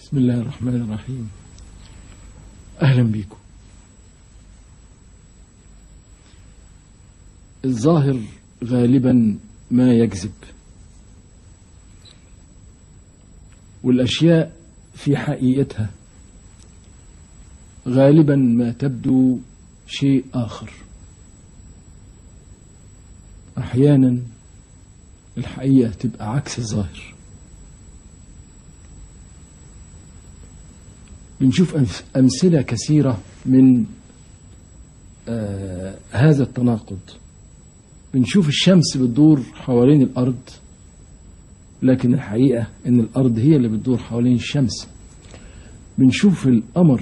بسم الله الرحمن الرحيم أهلا بكم الظاهر غالبا ما يكذب والأشياء في حقيقتها غالبا ما تبدو شيء آخر أحيانا الحقيقة تبقى عكس الظاهر بنشوف أمث- أمثلة كثيرة من آه هذا التناقض بنشوف الشمس بتدور حوالين الأرض لكن الحقيقة إن الأرض هي اللي بتدور حوالين الشمس بنشوف القمر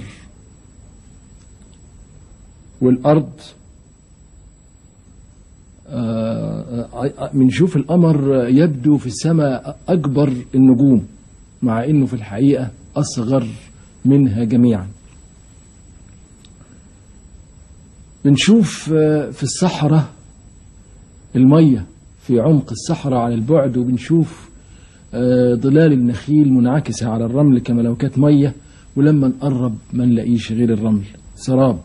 والأرض آه، آه، آه، بنشوف القمر يبدو في السماء أكبر النجوم مع إنه في الحقيقة أصغر منها جميعا بنشوف آه، في الصحراء المية في عمق الصحراء على البعد وبنشوف آه، ظلال النخيل منعكسة على الرمل كما لو كانت مية ولما نقرب ما نلاقيش غير الرمل سراب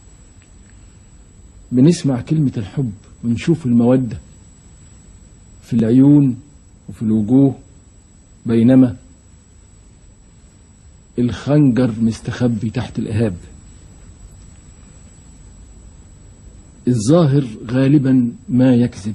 بنسمع كلمة الحب ونشوف المودة في العيون وفي الوجوه بينما الخنجر مستخبي تحت الإهاب الظاهر غالبا ما يكذب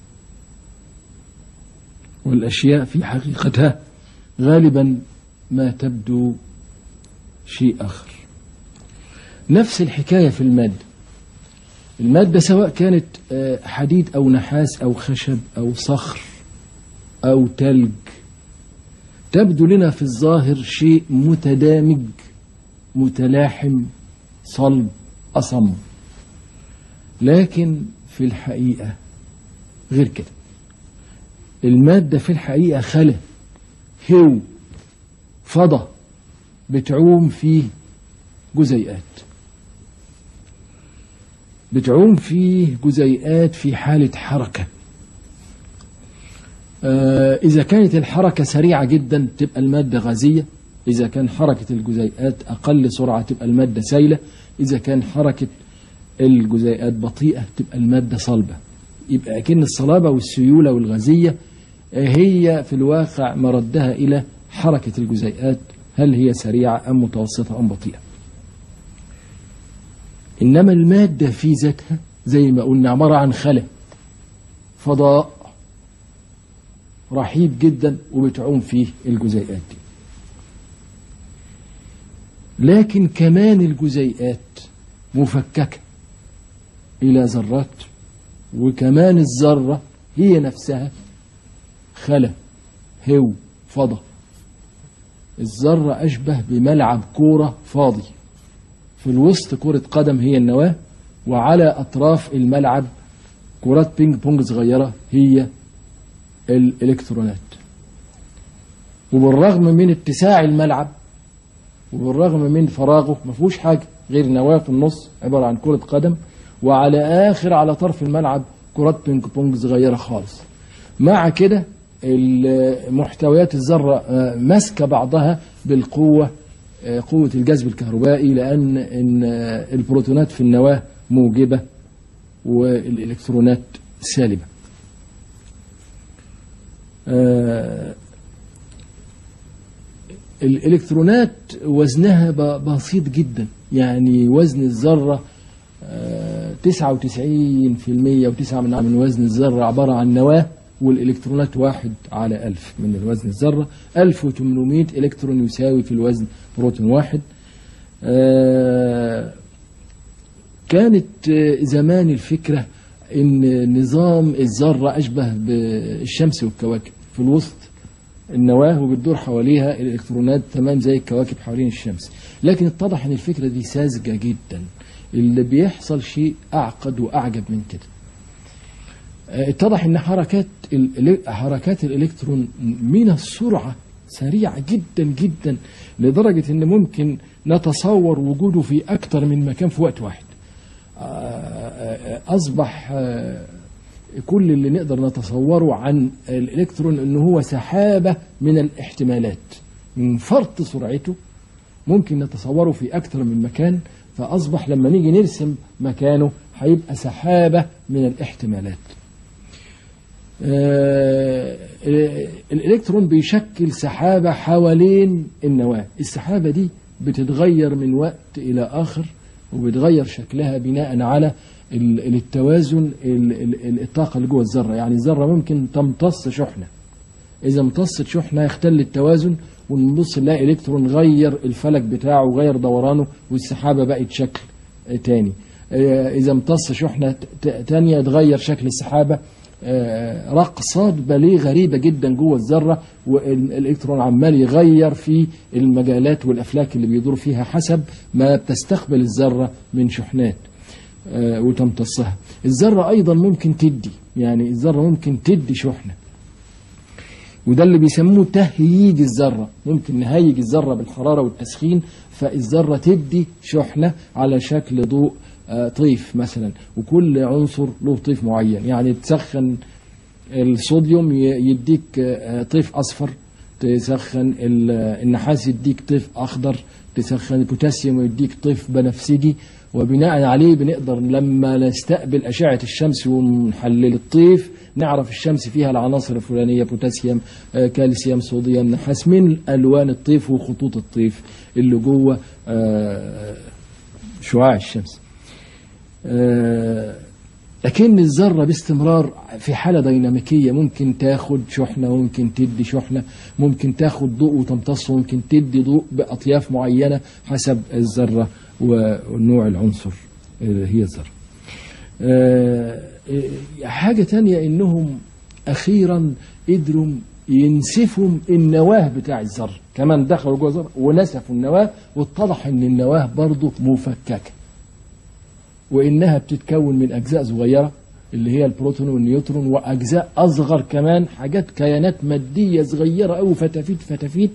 والأشياء في حقيقتها غالبا ما تبدو شيء آخر نفس الحكاية في المادة المادة سواء كانت آه، حديد أو نحاس أو خشب أو صخر أو تلج تبدو لنا في الظاهر شيء متدامج متلاحم صلب أصم لكن في الحقيقة غير كده المادة في الحقيقة خلا هو فضة بتعوم فيه جزيئات بتعوم فيه جزيئات في حالة حركة آه، إذا كانت الحركة سريعة جدا تبقى المادة غازية إذا كان حركة الجزيئات أقل سرعة تبقى المادة سائلة إذا كان حركة الجزيئات بطيئة تبقى المادة صلبة يبقى أكن الصلابة والسيولة والغازية آه، هي في الواقع مردها إلى حركة الجزيئات هل هي سريعة أم متوسطة أم بطيئة إنما المادة في ذاتها زي ما قلنا عبارة عن خلا فضاء رحيب جدا وبتعوم فيه الجزيئات دي لكن كمان الجزيئات مفككة إلى ذرات وكمان الذرة هي نفسها خلا هو فضة الذرة أشبه بملعب كورة فاضي في الوسط كرة قدم هي النواة وعلى أطراف الملعب كرات بينج بونج صغيرة هي الإلكترونات وبالرغم من اتساع الملعب وبالرغم من فراغه ما فيهوش حاجة غير نواة في النص عبارة عن كرة قدم وعلى آخر على طرف الملعب كرات بينج بونج صغيرة خالص مع كده ال- محتويات الذرة آه، ماسكة بعضها بالقوة آه، قوة الجذب الكهربائي لأن إن آه، البروتونات في النواة موجبة والإلكترونات سالبة آه، الإلكترونات وزنها ب- بسيط جدا يعني وزن الذرة تسعة وتسعين في المية وتسعة من من وزن الذرة عبارة عن نواة والإلكترونات واحد على ألف من الوزن الذرة ألف وتمنمية إلكترون يساوي في الوزن بروتون واحد آه، كانت آه، زمان الفكرة إن نظام الذرة أشبه بالشمس والكواكب في الوسط النواة وبتدور حواليها الإلكترونات تمام زي الكواكب حوالين الشمس لكن اتضح إن الفكرة دي ساذجة جدا اللي بيحصل شيء أعقد وأعجب من كده آه، اتضح ان حركات ال- حركات الالكترون من السرعه سريعه جدا جدا لدرجه ان ممكن نتصور وجوده في اكثر من مكان في وقت واحد آه، آه، اصبح آه، كل اللي نقدر نتصوره عن الالكترون انه هو سحابه من الاحتمالات من فرط سرعته ممكن نتصوره في أكثر من مكان فأصبح لما نيجي نرسم مكانه هيبقى سحابة من الاحتمالات آه، الإلكترون بيشكل سحابة حوالين النواة السحابة دي بتتغير من وقت إلى آخر وبتغير شكلها بناء على ال- التوازن ال- ال- الطاقة اللي جوه الذرة يعني الذرة ممكن تمتص شحنة إذا امتصت شحنة يختل التوازن ونبص نلاقي إلكترون غير الفلك بتاعه وغير دورانه والسحابة بقت شكل آه، تاني آه، إذا امتص شحنة ت- تانية يتغير شكل السحابة آه، رقصات باليه غريبة جدا جوه الذرة والإلكترون عمال يغير في المجالات والأفلاك اللي بيدور فيها حسب ما بتستقبل الذرة من شحنات آه، وتمتصها الذرة أيضا ممكن تدي يعني الذرة ممكن تدي شحنة وده اللي بيسموه تهييج الذرة ممكن نهيج الذرة بالحرارة والتسخين فالذرة تدي شحنة على شكل ضوء آه، طيف مثلا وكل عنصر له طيف معين يعني تسخن الصوديوم ي- يديك آه، طيف أصفر تسخن ال- النحاس يديك طيف أخضر تسخن البوتاسيوم يديك طيف بنفسجي وبناء عليه بنقدر لما نستقبل أشعة الشمس ونحلل الطيف نعرف الشمس فيها العناصر الفلانية بوتاسيوم آه، كالسيوم صوديوم نحاس من ألوان الطيف وخطوط الطيف اللي جوه آه، شعاع الشمس آه، لكن الذرة باستمرار في حالة ديناميكية ممكن تاخد شحنة ممكن تدي شحنة ممكن تاخد ضوء وتمتصه ممكن تدي ضوء بأطياف معينة حسب الذرة ونوع العنصر اللي هي الذرة آه، آه، حاجة تانية انهم اخيرا قدروا ينسفوا النواة بتاع الذرة كمان دخلوا جوه الذرة ونسفوا النواة واتضح ان النواة برضه مفككة وانها بتتكون من اجزاء صغيره اللي هي البروتون والنيوترون واجزاء اصغر كمان حاجات كيانات ماديه صغيره قوي فتافيت فتافيت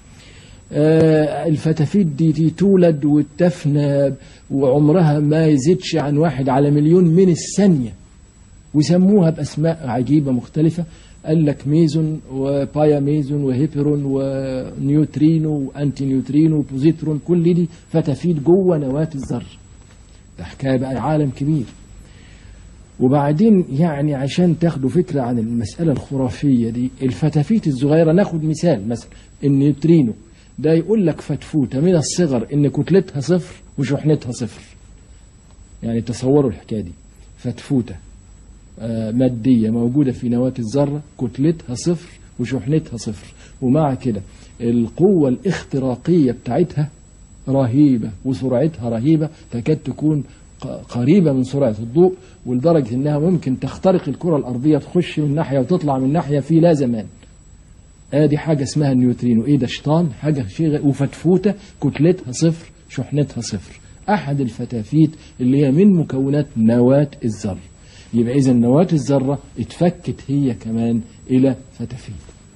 آه الفتافيت دي, دي تولد وتفنى وعمرها ما يزيدش عن واحد على مليون من الثانيه وسموها باسماء عجيبه مختلفه قال لك ميزون وبايا ميزون وهيبرون ونيوترينو وانتي نيوترينو وبوزيترون كل دي فتافيت جوه نواه الذره ده حكايه بقى عالم كبير وبعدين يعني عشان تاخدوا فكره عن المساله الخرافيه دي الفتافيت الصغيره ناخد مثال مثلا النيوترينو ده يقول لك فتفوته من الصغر ان كتلتها صفر وشحنتها صفر يعني تصوروا الحكايه دي فتفوته آه، ماديه موجوده في نواه الذره كتلتها صفر وشحنتها صفر ومع كده القوه الاختراقيه بتاعتها رهيبة وسرعتها رهيبة تكاد تكون ق- قريبة من سرعة الضوء ولدرجة انها ممكن تخترق الكرة الارضية تخش من ناحية وتطلع من ناحية في لا زمان ادي حاجة اسمها النيوترينو ايه ده شيطان حاجة شيء غ- وفتفوتة كتلتها صفر شحنتها صفر احد الفتافيت اللي هي من مكونات نواة الذرة يبقى اذا نواة الذرة اتفكت هي كمان الى فتافيت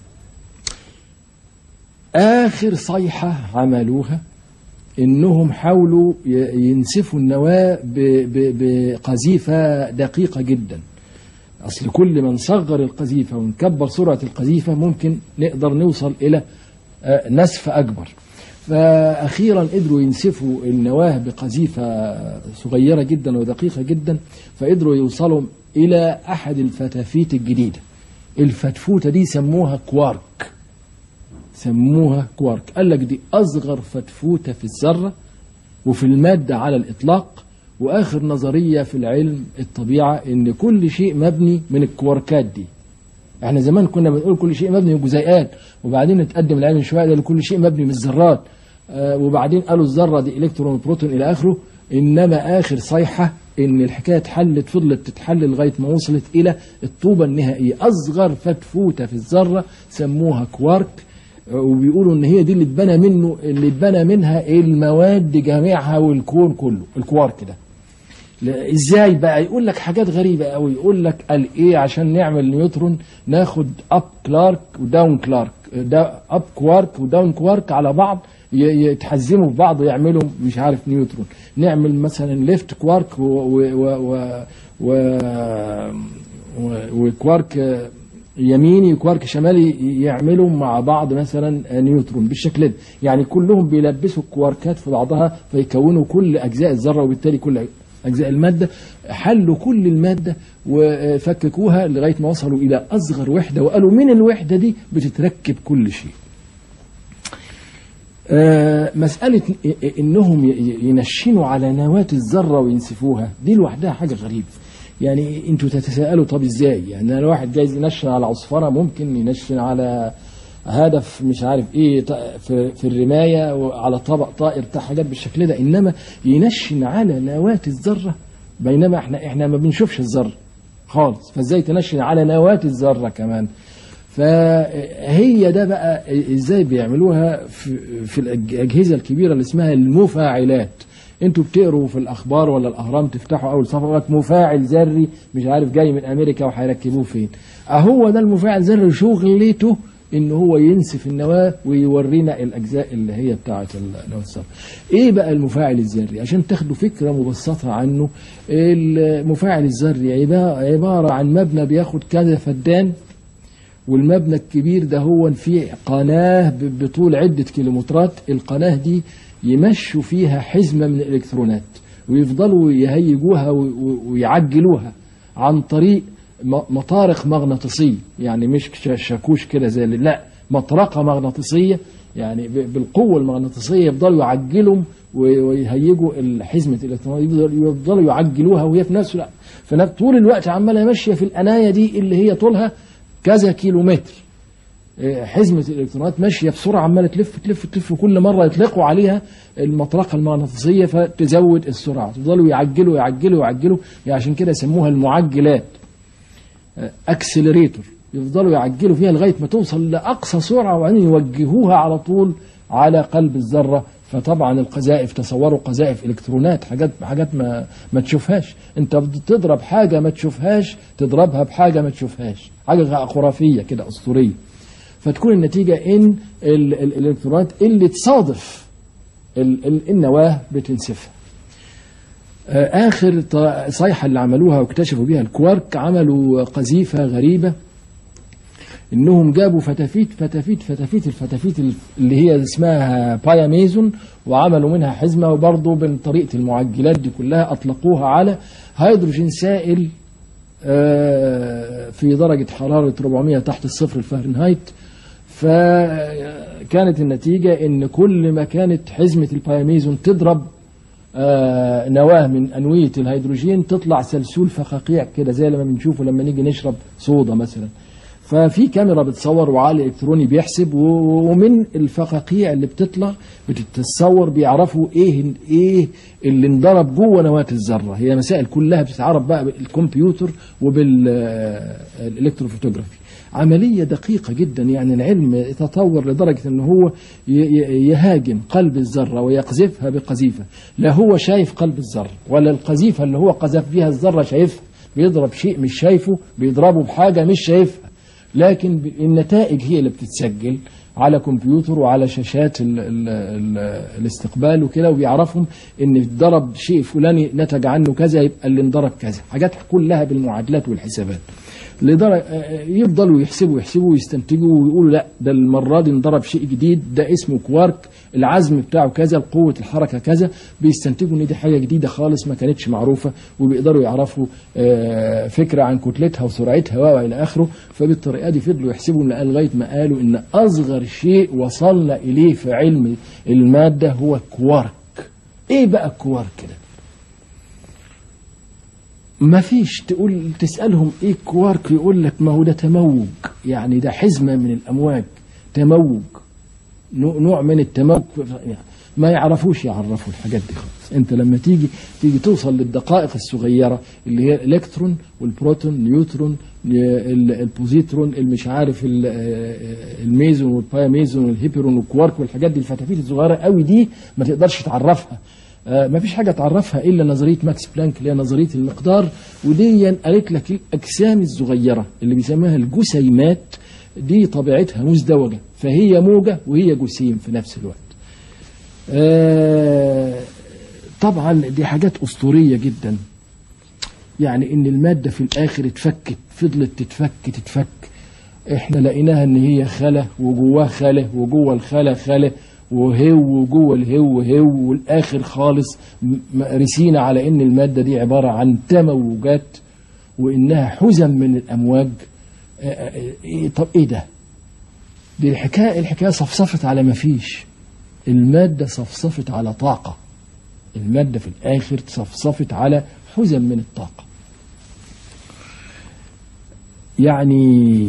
اخر صيحة عملوها انهم حاولوا ي- ينسفوا النواه ب- ب- بقذيفه دقيقه جدا اصل كل ما نصغر القذيفه ونكبر سرعه القذيفه ممكن نقدر نوصل الى آه، نسف اكبر فاخيرا قدروا ينسفوا النواه بقذيفه صغيره جدا ودقيقه جدا فقدروا يوصلوا الى احد الفتافيت الجديده الفتفوته دي سموها كوارك سموها كوارك قال لك دي أصغر فتفوتة في الذرة وفي المادة على الإطلاق وآخر نظرية في العلم الطبيعة إن كل شيء مبني من الكواركات دي احنا زمان كنا بنقول كل شيء مبني من جزيئات وبعدين اتقدم العلم شويه قال كل شيء مبني من الذرات آه وبعدين قالوا الذره دي الكترون وبروتون الى اخره انما اخر صيحه ان الحكايه اتحلت فضلت تتحل لغايه ما وصلت الى الطوبه النهائيه اصغر فتفوته في الذره سموها كوارك آه، وبيقولوا ان هي دي اللي اتبنى منه اللي اتبنى منها المواد جميعها والكون كله الكوارك ده لا، ازاي بقى يقول لك حاجات غريبه قوي يقول لك قال ايه عشان نعمل نيوترون ناخد اب كلارك وداون كلارك دا اب كوارك وداون كوارك على بعض ي- يتحزموا في بعض يعملوا مش عارف نيوترون نعمل مثلا ليفت كوارك و و و و, و و وكوارك يميني كوارك شمالي يعملوا مع بعض مثلا نيوترون بالشكل ده يعني كلهم بيلبسوا الكواركات في بعضها فيكونوا كل اجزاء الذره وبالتالي كل اجزاء الماده حلوا كل الماده وفككوها لغايه ما وصلوا الى اصغر وحده وقالوا من الوحده دي بتتركب كل شيء آه، مسألة إنهم ي- ينشنوا على نواة الذرة وينسفوها دي لوحدها حاجة غريبة يعني أنتوا تتساءلوا طب إزاي يعني أنا واحد جايز ينشن على عصفرة ممكن ينشن على هدف مش عارف ايه ط- في, في الرمايه وعلى طبق طائر بتاع حاجات بالشكل ده انما ينشن على نواه الذره بينما احنا احنا ما بنشوفش الذره خالص فازاي تنشن على نواه الذره كمان فهي ده بقى ازاي بيعملوها في, في الاجهزه الكبيره اللي اسمها المفاعلات انتوا بتقروا في الاخبار ولا الاهرام تفتحوا اول صفحه يقول لك مفاعل ذري مش عارف جاي من امريكا وهيركبوه فين اهو ده المفاعل ذري شغلته ان هو ينسف النواه ويورينا الاجزاء اللي هي بتاعه النواه الذري. ايه بقى المفاعل الذري؟ عشان تاخدوا فكره مبسطه عنه المفاعل الذري عبا- عباره عن مبنى بياخد كذا فدان والمبنى الكبير ده هو فيه قناة ب- بطول عدة كيلومترات القناة دي يمشوا فيها حزمة من الإلكترونات ويفضلوا يهيجوها و- و- ويعجلوها عن طريق م- مطارق مغناطيسية يعني مش ش- شاكوش كده زي اللي- لا مطرقة مغناطيسية يعني ب- بالقوة المغناطيسية يفضلوا يعجلهم و- ويهيجوا حزمة الإلكترونات يفضلوا- يفضلوا يعجلوها وهي في نفس الوقت في نفس- طول الوقت عمالة ماشية في القناية دي اللي هي طولها كذا كيلو متر إيه، حزمة الإلكترونات ماشية بسرعة عمالة تلف تلف تلف كل مرة يطلقوا عليها المطرقة المغناطيسية فتزود السرعة تفضلوا يعجلوا يعجلوا يعجلوا يعني عشان كده يسموها المعجلات اكسلريتور يفضلوا يعجلوا فيها لغاية ما توصل لأقصى سرعة وبعدين يوجهوها على طول على قلب الذرة فطبعا القذائف تصوروا قذائف الكترونات حاجات حاجات ما ما تشوفهاش انت بتضرب حاجه ما تشوفهاش تضربها بحاجه ما تشوفهاش حاجه خرافيه كده اسطوريه فتكون النتيجه ان ال- ال- الالكترونات اللي تصادف ال- ال- النواه بتنسفها آه، اخر ط- صيحه اللي عملوها واكتشفوا بيها الكوارك عملوا قذيفه غريبه انهم جابوا فتافيت فتافيت فتافيت الفتافيت اللي هي اسمها باياميزون وعملوا منها حزمه وبرضه من طريقه المعجلات دي كلها اطلقوها على هيدروجين سائل آه، في درجه حراره 400 تحت الصفر الفahrenheit فكانت النتيجه ان كل ما كانت حزمه الباياميزون تضرب آه، نواه من انويه الهيدروجين تطلع سلسول فقاقيع كده زي لما بنشوفه لما نيجي نشرب صودا مثلا ففي كاميرا بتصور وعقل الكتروني بيحسب و- ومن الفقاقيع اللي بتطلع بتتصور بيعرفوا ايه ايه اللي انضرب جوه نواه الذره هي مسائل كلها بتتعرف بقى بالكمبيوتر وبالالكتروفوتوغرافي عملية دقيقة جدا يعني العلم تطور لدرجة أنه هو ي- ي- يهاجم قلب الذرة ويقذفها بقذيفة لا هو شايف قلب الذرة ولا القذيفة اللي هو قذف بيها الذرة شايفها بيضرب شيء مش شايفه بيضربه بحاجة مش شايفها لكن ب- النتائج هي اللي بتتسجل على كمبيوتر وعلى شاشات ال ال ال الاستقبال وكده وبيعرفهم ان ضرب شيء فلاني نتج عنه كذا يبقى اللي انضرب كذا حاجات كلها بالمعادلات والحسابات لدرجة آه، يفضلوا يحسبوا يحسبوا ويستنتجوا ويقولوا لا ده المرة دي انضرب شيء جديد ده اسمه كوارك العزم بتاعه كذا قوة الحركة كذا بيستنتجوا ان دي حاجة جديدة خالص ما كانتش معروفة وبيقدروا يعرفوا آه، فكرة عن كتلتها وسرعتها والى اخره فبالطريقة دي فضلوا يحسبوا لغاية ما قالوا ان اصغر شيء وصلنا اليه في علم المادة هو كوارك ايه بقى الكوارك ده ما فيش تقول تسألهم ايه كوارك يقول لك ما هو ده تموج يعني ده حزمة من الأمواج تموج نوع نوع من التموج يعني ما يعرفوش يعرفوا الحاجات دي خالص انت لما تيجي تيجي توصل للدقائق الصغيرة اللي هي الالكترون والبروتون نيوترون ال- البوزيترون المش عارف ال- آه، الميزون والباياميزون والهيبرون والكوارك والحاجات دي الفتافيت الصغيرة قوي دي ما تقدرش تعرفها آه، ما فيش حاجة تعرفها إلا نظرية ماكس بلانك اللي هي نظرية المقدار ودي قالت لك الأجسام الصغيرة اللي بيسموها الجسيمات دي طبيعتها مزدوجة فهي موجة وهي جسيم في نفس الوقت آه، طبعا دي حاجات أسطورية جدا يعني إن المادة في الآخر اتفكت فضلت تتفك تتفك احنا لقيناها ان هي خلا وجواه خلا وجوه الخلا خلا وهو وجوه الهو هو والاخر خالص م- م- رسينا على ان الماده دي عباره عن تموجات وانها حزم من الامواج آه، آه، إيه طب ايه ده؟ دي الحكايه الحكايه صفصفت على ما فيش الماده صفصفت على طاقه الماده في الاخر صفصفت على حزم من الطاقه يعني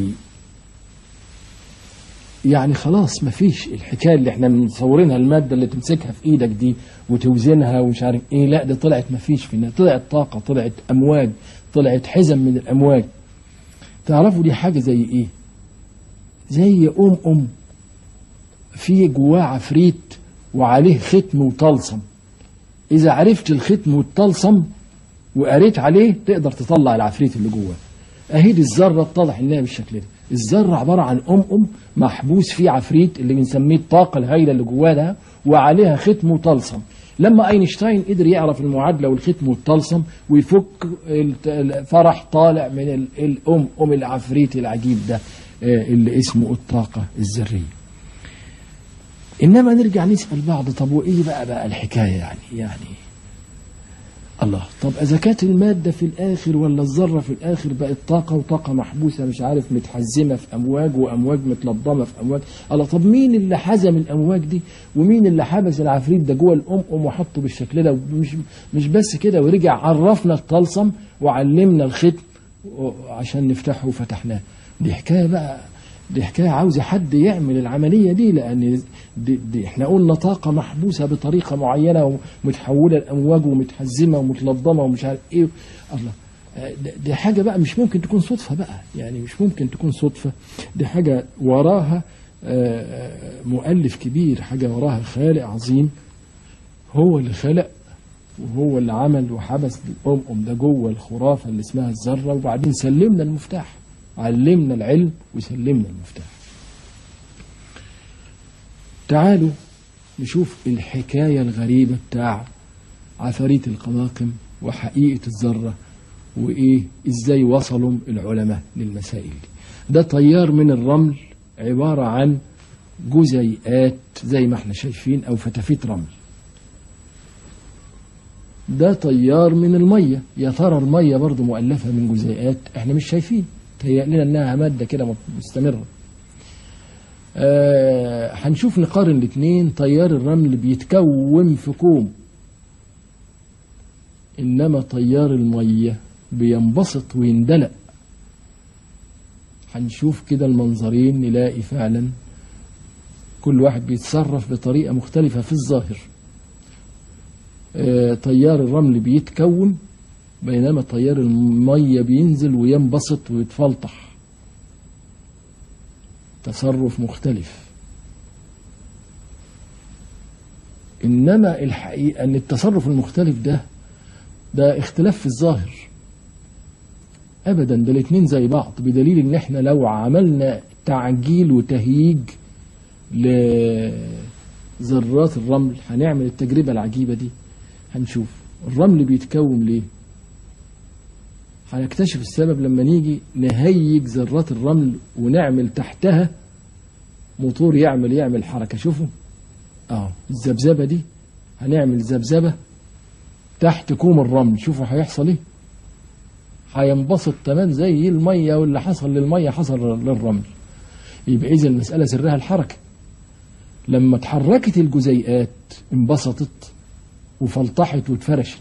يعني خلاص مفيش الحكايه اللي احنا مصورينها الماده اللي تمسكها في ايدك دي وتوزنها ومش عارف ايه لا دي طلعت مفيش فينا طلعت طاقه طلعت امواج طلعت حزم من الامواج تعرفوا دي حاجه زي ايه زي ام ام في جواه عفريت وعليه ختم وطلسم اذا عرفت الختم والطلسم وقريت عليه تقدر تطلع العفريت اللي جواه اهي دي الذره اتضح انها بالشكل ده الذره عباره عن ام ام محبوس فيه عفريت اللي بنسميه الطاقه الهائله اللي جواه ده وعليها ختم وطلسم لما اينشتاين قدر يعرف المعادله والختم والطلسم ويفك الت- الفرح طالع من ال- الام ام العفريت العجيب ده آه، اللي اسمه الطاقه الذريه انما نرجع نسال بعض طب وايه بقى بقى الحكايه يعني يعني الله طب اذا كانت الماده في الاخر ولا الذره في الاخر بقت طاقه وطاقه محبوسه مش عارف متحزمه في امواج وامواج متلضمه في امواج الله طب مين اللي حزم الامواج دي ومين اللي حبس العفريت ده جوه الام ام وحطه بالشكل ده مش مش بس كده ورجع عرفنا الطلسم وعلمنا الختم و- عشان نفتحه وفتحناه دي حكايه بقى دي حكايه عاوزه حد يعمل العمليه دي لان دي, دي احنا قلنا طاقه محبوسه بطريقه معينه ومتحوله لامواج ومتحزمه ومتلضمه ومش عارف ايه الله آه، ده- دي حاجه بقى مش ممكن تكون صدفه بقى يعني مش ممكن تكون صدفه دي حاجه وراها آه، آه، مؤلف كبير حاجه وراها خالق عظيم هو اللي خلق وهو اللي عمل وحبس الام ام ده جوه الخرافه اللي اسمها الذره وبعدين سلمنا المفتاح علمنا العلم وسلمنا المفتاح تعالوا نشوف الحكايه الغريبه بتاع عفاريت القواقم وحقيقه الذره وايه ازاي وصلوا العلماء للمسائل دي ده طيار من الرمل عباره عن جزيئات زي ما احنا شايفين او فتافيت رمل ده طيار من المية يا ترى المية برضو مؤلفة من جزيئات احنا مش شايفين تهيأ لنا انها مادة كده مستمرة آه هنشوف نقارن الاثنين طيار الرمل بيتكون في كوم انما طيار المية بينبسط ويندلق هنشوف كده المنظرين نلاقي فعلا كل واحد بيتصرف بطريقة مختلفة في الظاهر آه، طيار الرمل بيتكون بينما طيار المية بينزل وينبسط ويتفلطح تصرف مختلف إنما الحقيقة أن التصرف المختلف ده ده اختلاف في الظاهر أبدا ده الاتنين زي بعض بدليل إن احنا لو عملنا تعجيل وتهييج لذرات الرمل هنعمل التجربة العجيبة دي هنشوف الرمل بيتكون ليه هنكتشف السبب لما نيجي نهيج ذرات الرمل ونعمل تحتها موتور يعمل يعمل حركة شوفوا اه الذبذبة دي هنعمل ذبذبة تحت كوم الرمل شوفوا هيحصل ايه هينبسط تمام زي المية واللي حصل للمية حصل للرمل يبقى إذا المسألة سرها الحركة لما اتحركت الجزيئات انبسطت وفلطحت واتفرشت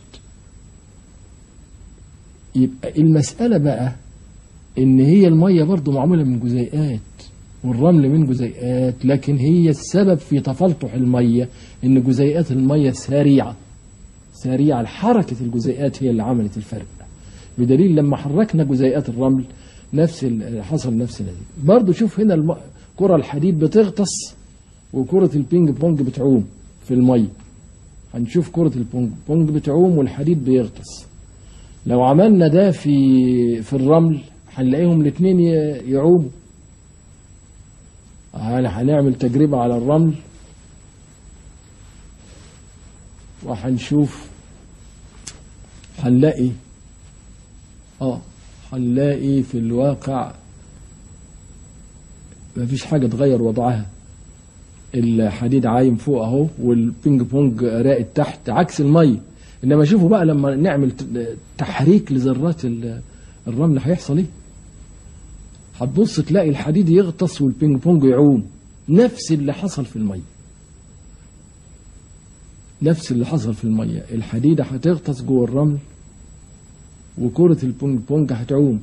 يبقى المسألة بقى إن هي المية برضو معمولة من جزيئات والرمل من جزيئات لكن هي السبب في تفلطح المية إن جزيئات المية سريعة سريعة حركة الجزيئات هي اللي عملت الفرق بدليل لما حركنا جزيئات الرمل نفس ال- حصل نفس النتيجة برضو شوف هنا الم... كرة الحديد بتغطس وكرة البينج بونج بتعوم في المية هنشوف كرة البونج بونج بتعوم والحديد بيغطس لو عملنا ده في في الرمل هنلاقيهم الاثنين يعوموا هل- هنعمل تجربة على الرمل وهنشوف هنلاقي اه هنلاقي في الواقع مفيش حاجة تغير وضعها الحديد عايم فوق اهو والبينج بونج راقد تحت عكس المية انما شوفوا بقى لما نعمل ت- تحريك لذرات ال- الرمل هيحصل ايه هتبص تلاقي الحديد يغطس والبينج بونج يعوم نفس اللي حصل في المية نفس اللي حصل في المية الحديدة هتغطس جوه الرمل وكرة البونج بونج هتعوم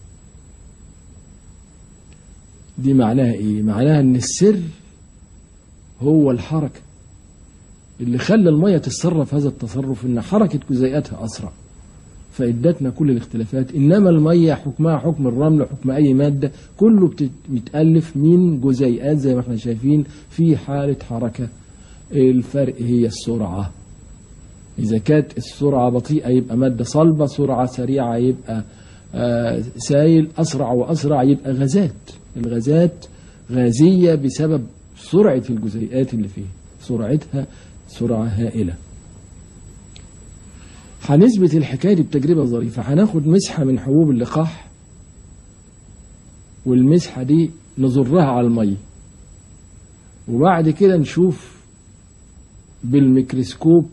دي معناها ايه معناها ان السر هو الحركة اللي خلى المية تتصرف هذا التصرف ان حركة جزيئاتها اسرع فادتنا كل الاختلافات انما المية حكمها حكم الرمل حكم اي مادة كله بت- بيتألف من جزيئات زي ما احنا شايفين في حالة حركة الفرق هي السرعة إذا كانت السرعة بطيئة يبقى مادة صلبة سرعة سريعة يبقى آه، سائل أسرع وأسرع يبقى غازات الغازات غازية بسبب سرعة الجزيئات اللي فيها سرعتها سرعة هائلة هنثبت الحكاية دي بتجربة ظريفة هناخد مسحة من حبوب اللقاح والمسحة دي نزرها على المية وبعد كده نشوف بالميكروسكوب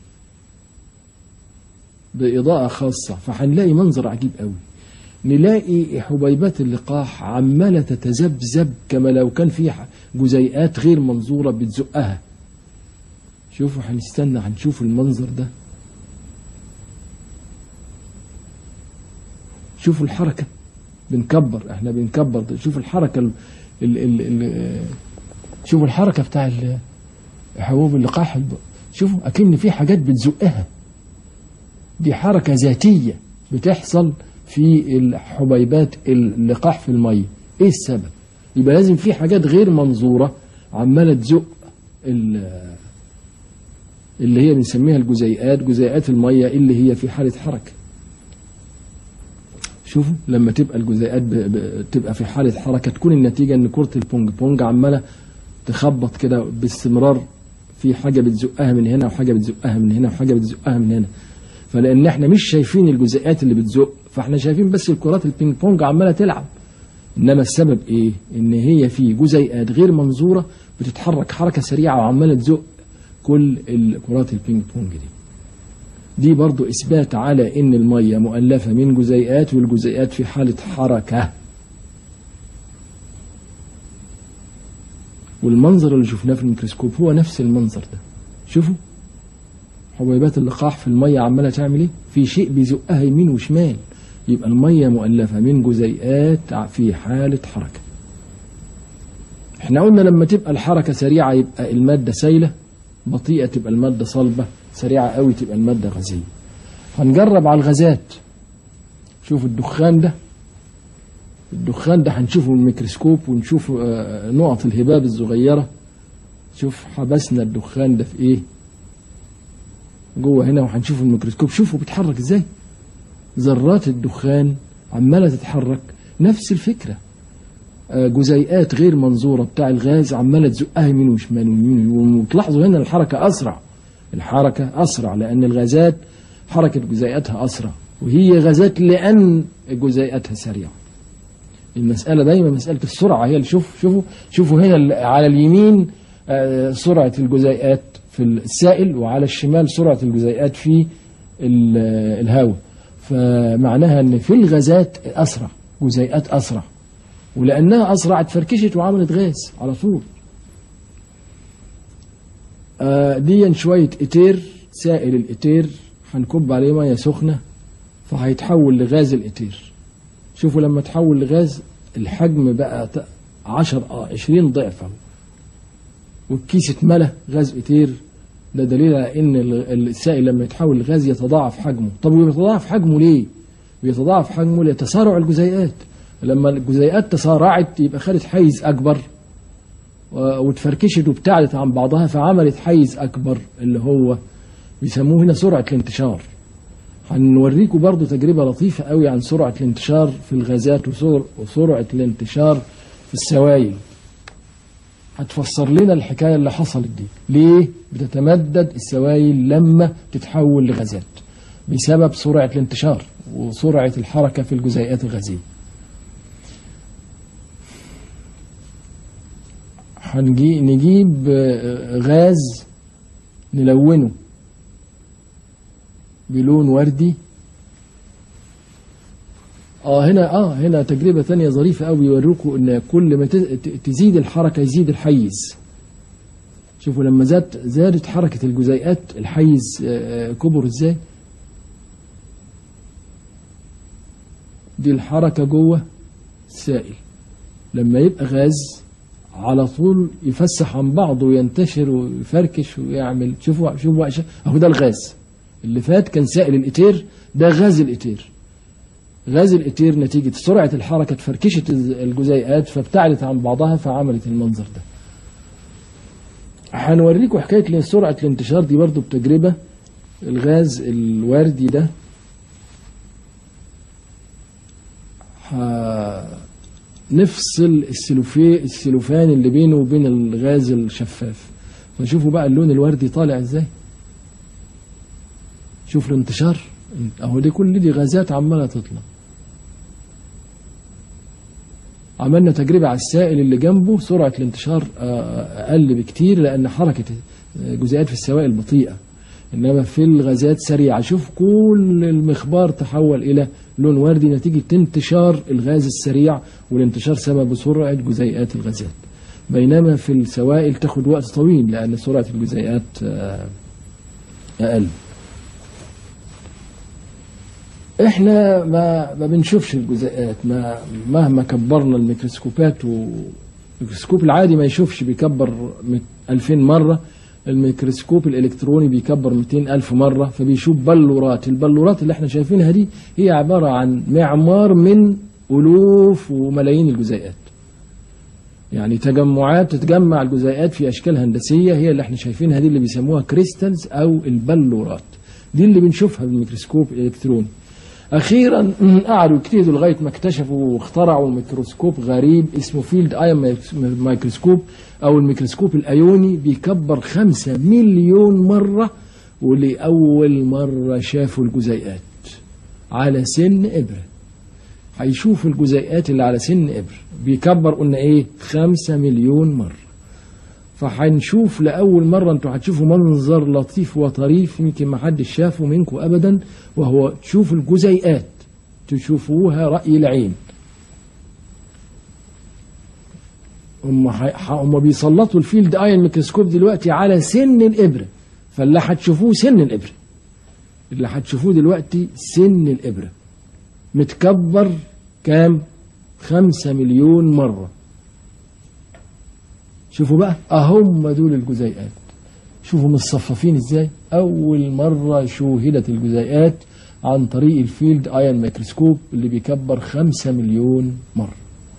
بإضاءة خاصة فهنلاقي منظر عجيب قوي نلاقي حبيبات اللقاح عمالة تتذبذب كما لو كان في جزيئات غير منظورة بتزقها شوفوا هنستنى هنشوف المنظر ده شوفوا الحركة بنكبر احنا بنكبر ده. شوفوا الحركة ال ال ال ال شوفوا الحركة بتاع ال- حبوب اللقاح الب- شوفوا أكن في حاجات بتزقها دي حركة ذاتية بتحصل في الحبيبات اللقاح في المية ايه السبب يبقى لازم في حاجات غير منظورة عمالة تزق ال- اللي هي بنسميها الجزيئات جزيئات المية اللي هي في حالة حركة شوفوا لما تبقى الجزيئات ب... ب... تبقى في حالة حركة تكون النتيجة ان كرة البونج بونج عمالة تخبط كده باستمرار في حاجة بتزقها من هنا وحاجة بتزقها من هنا وحاجة بتزقها من هنا فلان احنا مش شايفين الجزيئات اللي بتزق فاحنا شايفين بس الكرات البينج بونج عمالة تلعب انما السبب ايه ان هي في جزيئات غير منظورة بتتحرك حركة سريعة وعمالة تزق كل الكرات البينج بونج دي دي برضو إثبات على إن المية مؤلفة من جزيئات والجزيئات في حالة حركة والمنظر اللي شفناه في الميكروسكوب هو نفس المنظر ده شوفوا حبيبات اللقاح في المية عمالة تعمل ايه في شيء بيزقها يمين وشمال يبقى المية مؤلفة من جزيئات في حالة حركة احنا قلنا لما تبقى الحركة سريعة يبقى المادة سايلة بطيئة تبقى المادة صلبة سريعة قوي تبقى المادة غازية هنجرب على الغازات شوف الدخان ده الدخان ده هنشوفه بالميكروسكوب ونشوف آه، نقط الهباب الصغيرة شوف حبسنا الدخان ده في ايه جوه هنا وهنشوف الميكروسكوب شوفوا بيتحرك ازاي ذرات الدخان عمالة تتحرك نفس الفكرة آه، جزيئات غير منظورة بتاع الغاز عمالة تزقها يمين وشمال ويمين ويمين. وتلاحظوا هنا الحركة أسرع الحركة أسرع لأن الغازات حركة جزيئاتها أسرع وهي غازات لأن جزيئاتها سريعة المسألة دايما مسألة السرعة هي اللي شوف شوفوا شوفوا هنا ال- على اليمين آه، سرعة الجزيئات في السائل وعلى الشمال سرعة الجزيئات في ال- الهواء فمعناها ان في الغازات اسرع جزيئات اسرع ولانها اسرع اتفركشت وعملت غاز على طول آه، دي شوية اتير سائل الاتير هنكب عليه ميه سخنة فهيتحول لغاز الاتير شوفوا لما تحول لغاز الحجم بقى ت- عشر اه عشرين ضعف أهو. والكيس اتملى غاز اتير ده دليل على ان ال- السائل لما يتحول لغاز يتضاعف حجمه طب ويتضاعف حجمه ليه بيتضاعف حجمه لتسارع الجزيئات لما الجزيئات تسارعت يبقى خدت حيز اكبر و- واتفركشت وابتعدت عن بعضها فعملت حيز اكبر اللي هو بيسموه هنا سرعه الانتشار هنوريكم برضو تجربة لطيفة قوي عن سرعة الانتشار في الغازات وسر- وسرعة الانتشار في السوائل هتفسر لنا الحكاية اللي حصلت دي ليه بتتمدد السوائل لما تتحول لغازات بسبب سرعة الانتشار وسرعة الحركة في الجزيئات الغازية هنجي نجيب آه، غاز نلونه بلون وردي اه هنا اه هنا تجربة تانية ظريفة قوي يوروكوا ان كل ما ت- ت- تزيد الحركة يزيد الحيز شوفوا لما زاد زادت حركة الجزيئات الحيز آه، آه، كبر ازاي دي الحركة جوه السائل لما يبقى غاز على طول يفسح عن بعضه وينتشر ويفركش ويعمل شوفوا شوفوا عشان- اهو ده الغاز اللي فات كان سائل الاتير ده غاز الاتير غاز الاتير نتيجة سرعة الحركة تفركشت الجزيئات فابتعدت عن بعضها فعملت المنظر ده هنوريكم حكاية سرعة الانتشار دي برضو بتجربة الغاز الوردي ده نفصل السلوفي السلوفان اللي بينه وبين الغاز الشفاف فشوفوا بقى اللون الوردي طالع ازاي شوف الانتشار اهو دي كل دي غازات عماله تطلع عملنا تجربة على السائل اللي جنبه سرعة الانتشار آه، أقل بكتير لأن حركة جزيئات في السوائل بطيئة إنما في الغازات سريعة شوف كل المخبار تحول إلى لون وردي نتيجة انتشار الغاز السريع والانتشار سبب سرعة جزيئات الغازات بينما في السوائل تاخد وقت طويل لأن سرعة الجزيئات آه، أقل احنا ما ما بنشوفش الجزيئات ما مهما كبرنا الميكروسكوبات والميكروسكوب العادي ما يشوفش بيكبر مت- 2000 مرة الميكروسكوب الإلكتروني بيكبر 200 ألف مرة فبيشوف بلورات البلورات اللي احنا شايفينها دي هي عبارة عن معمار من ألوف وملايين الجزيئات يعني تجمعات تتجمع الجزيئات في أشكال هندسية هي اللي احنا شايفينها دي اللي بيسموها كريستالز أو البلورات دي اللي بنشوفها بالميكروسكوب الإلكتروني اخيرا قعدوا يجتهدوا لغايه ما اكتشفوا واخترعوا ميكروسكوب غريب اسمه فيلد ايون مايكروسكوب او الميكروسكوب الايوني بيكبر خمسة مليون مره ولاول مره شافوا الجزيئات على سن ابره هيشوفوا الجزيئات اللي على سن ابره بيكبر قلنا ايه خمسة مليون مره فهنشوف لأول مرة انتوا هتشوفوا منظر لطيف وطريف يمكن ما حدش شافه منكم أبدا وهو تشوفوا الجزيئات تشوفوها رأي العين هم ح- هم بيسلطوا الفيلد ايون ميكروسكوب دلوقتي على سن الإبرة فاللي هتشوفوه سن الإبرة اللي هتشوفوه دلوقتي سن الإبرة متكبر كام خمسة مليون مرة شوفوا بقى اهم دول الجزيئات شوفوا متصففين ازاي اول مره شوهدت الجزيئات عن طريق الفيلد ايون ميكروسكوب اللي بيكبر خمسة مليون مره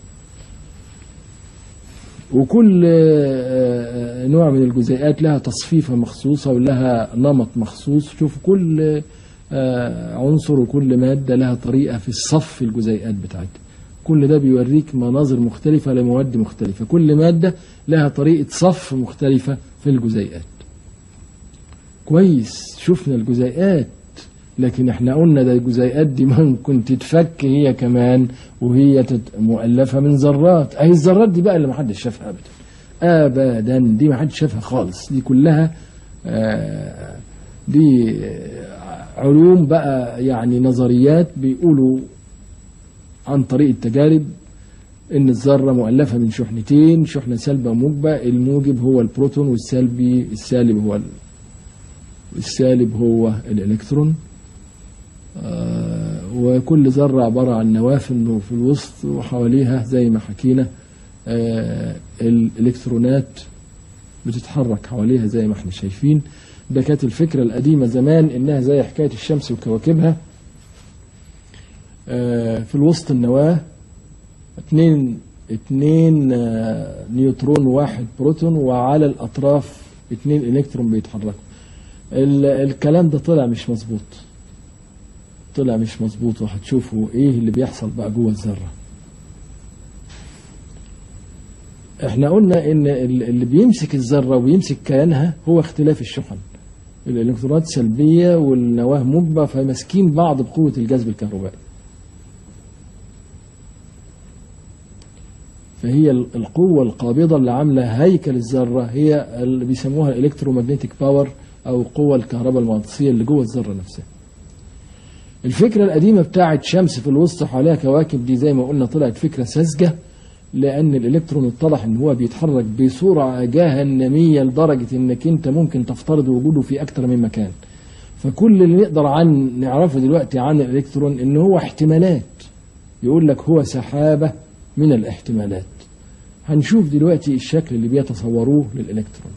وكل آه، آه، نوع من الجزيئات لها تصفيفة مخصوصة ولها نمط مخصوص شوف كل آه، عنصر وكل مادة لها طريقة في الصف الجزيئات بتاعتها كل ده بيوريك مناظر مختلفة لمواد مختلفة كل مادة لها طريقة صف مختلفة في الجزيئات كويس شفنا الجزيئات لكن احنا قلنا ده الجزيئات دي ممكن تتفك هي كمان وهي تت... مؤلفة من ذرات اهي الذرات دي بقى اللي محدش شافها ابدا ابدا دي محدش شافها خالص دي كلها آه دي آه، علوم بقى يعني نظريات بيقولوا عن طريق التجارب ان الذره مؤلفه من شحنتين شحنه سالبه وموجبه الموجب هو البروتون والسلبي السالب هو ال- السالب هو الالكترون آه، وكل ذره عباره عن نواه في في الوسط وحواليها زي ما حكينا آه، الالكترونات بتتحرك حواليها زي ما احنا شايفين ده كانت الفكره القديمه زمان انها زي حكايه الشمس وكواكبها آه، في الوسط النواه اتنين اتنين آه، نيوترون وواحد بروتون وعلى الاطراف اتنين الكترون بيتحركوا ال- الكلام ده طلع مش مظبوط طلع مش مظبوط وهتشوفوا ايه اللي بيحصل بقى جوه الذره احنا قلنا ان ال- اللي بيمسك الذره ويمسك كيانها هو اختلاف الشحن الالكترونات سلبيه والنواه موجبه فماسكين بعض بقوه الجذب الكهربائي فهي ال- القوة القابضة اللي عاملة هيكل الذرة هي اللي بيسموها الالكترومagnetic باور أو القوة الكهرباء المغناطيسية اللي جوه الذرة نفسها. الفكرة القديمة بتاعت شمس في الوسط حواليها كواكب دي زي ما قلنا طلعت فكرة ساذجة لأن الإلكترون اتضح إن هو بيتحرك بسرعة جهنمية لدرجة إنك أنت ممكن تفترض وجوده في أكتر من مكان. فكل اللي نقدر عن نعرفه دلوقتي عن الإلكترون إن هو احتمالات. يقول لك هو سحابة من الاحتمالات. هنشوف دلوقتي الشكل اللي بيتصوروه للإلكترون.